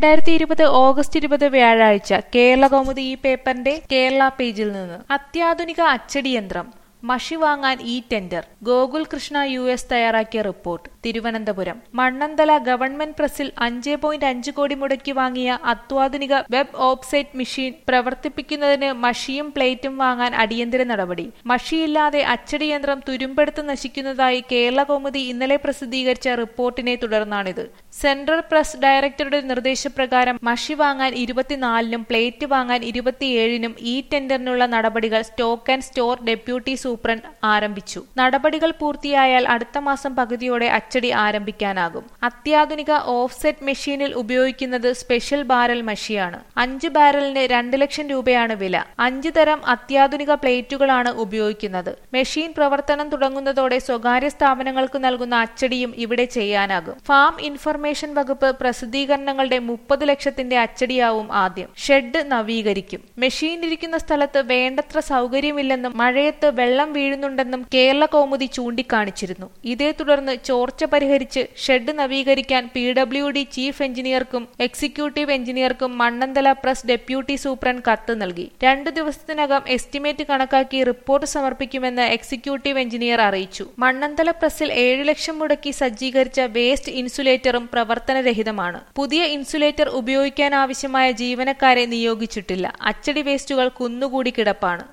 രണ്ടായിരത്തി ഇരുപത് ഓഗസ്റ്റ് ഇരുപത് വ്യാഴാഴ്ച കേരള കൗമുദി ഈ പേപ്പറിന്റെ കേരള പേജിൽ നിന്ന് അത്യാധുനിക അച്ചടി യന്ത്രം മഷി വാങ്ങാൻ ഈ tender Gokul Krishna U S തയ്യാറാക്കിയ റിപ്പോർട്ട് തിരുവനന്തപുരം മണ്ണന്തല ഗവൺമെന്റ് പ്രസിൽ അഞ്ച് പോയിന്റ് അഞ്ച് കോടി മുടക്കി വാങ്ങിയ അത്യാധുനിക വെബ് ഓപ്സൈറ്റ് മെഷീൻ പ്രവർത്തിപ്പിക്കുന്നതിന് മഷിയും പ്ലേറ്റും വാങ്ങാൻ അടിയന്തര നടപടി മഷിയില്ലാതെ അച്ചടി യന്ത്രം തുരുമ്പെടുത്ത് നശിക്കുന്നതായി കേരള കൗമുദി ഇന്നലെ പ്രസിദ്ധീകരിച്ച റിപ്പോർട്ടിനെ തുടർന്നാണിത് സെൻട്രൽ പ്രസ് ഡയറക്ടറുടെ നിർദ്ദേശപ്രകാരം മഷി വാങ്ങാൻ ഇരുപത്തിനാലിനും പ്ലേറ്റ് വാങ്ങാൻ ഇരുപത്തിയേഴിനും ഈ ടെൻഡറിനുള്ള നടപടികൾ stock and store deputy superintendent ആരംഭിച്ചു നടപടികൾ പൂർത്തിയായാൽ അടുത്ത മാസം പകുതിയോടെ അച്ചടി ആരംഭിക്കാനാകും അത്യാധുനിക ഓഫ്സെറ്റ് മെഷീനിൽ ഉപയോഗിക്കുന്നത് സ്പെഷ്യൽ ബാരൽ മഷിയാണ് അഞ്ച് ബാരലിന് രണ്ട് ലക്ഷം രൂപയാണ് വില അഞ്ച് തരം അത്യാധുനിക പ്ലേറ്റുകളാണ് ഉപയോഗിക്കുന്നത് മെഷീൻ പ്രവർത്തനം തുടങ്ങുന്നതോടെ സ്വകാര്യ സ്ഥാപനങ്ങൾക്ക് നൽകുന്ന അച്ചടിയും ഇവിടെ ചെയ്യാനാകും ഫാം ഇൻഫർമേഷൻ വകുപ്പ് പ്രസിദ്ധീകരണങ്ങളുടെ മുപ്പത് ലക്ഷത്തിന്റെ അച്ചടിയാവും ആദ്യം ഷെഡ് നവീകരിക്കും മെഷീൻ ഇരിക്കുന്ന സ്ഥലത്ത് വേണ്ടത്ര സൗകര്യമില്ലെന്നും മഴയത്ത് വെള്ളം വീഴുന്നുണ്ടെന്നും കേരള കൗമുദി ചൂണ്ടിക്കാണിച്ചിരുന്നു ഇതേ തുടർന്ന് ചോർച്ച പരിഹരിച്ച് ഷെഡ് നവീകരിക്കാൻ പി ഡബ്ല്യു ഡി ചീഫ് എഞ്ചിനീയർക്കും എക്സിക്യൂട്ടീവ് എഞ്ചിനീയർക്കും മണ്ണന്തല പ്രസ് ഡെപ്യൂട്ടി സൂപ്രണ്ട് കത്ത് നൽകി രണ്ടു ദിവസത്തിനകം എസ്റ്റിമേറ്റ് കണക്കാക്കി റിപ്പോർട്ട് സമർപ്പിക്കുമെന്ന് എക്സിക്യൂട്ടീവ് എഞ്ചിനീയർ അറിയിച്ചു മണ്ണന്തല പ്രസിൽ ഏഴ് ലക്ഷം മുടക്കി സജ്ജീകരിച്ച വേസ്റ്റ് ഇൻസുലേറ്ററും പ്രവർത്തനരഹിതമാണ് പുതിയ ഇൻസുലേറ്റർ ഉപയോഗിക്കാനാവശ്യമായ ജീവനക്കാരെ നിയോഗിച്ചിട്ടില്ല അച്ചടി വേസ്റ്റുകൾ കുന്നുകൂടി കിടപ്പാണ്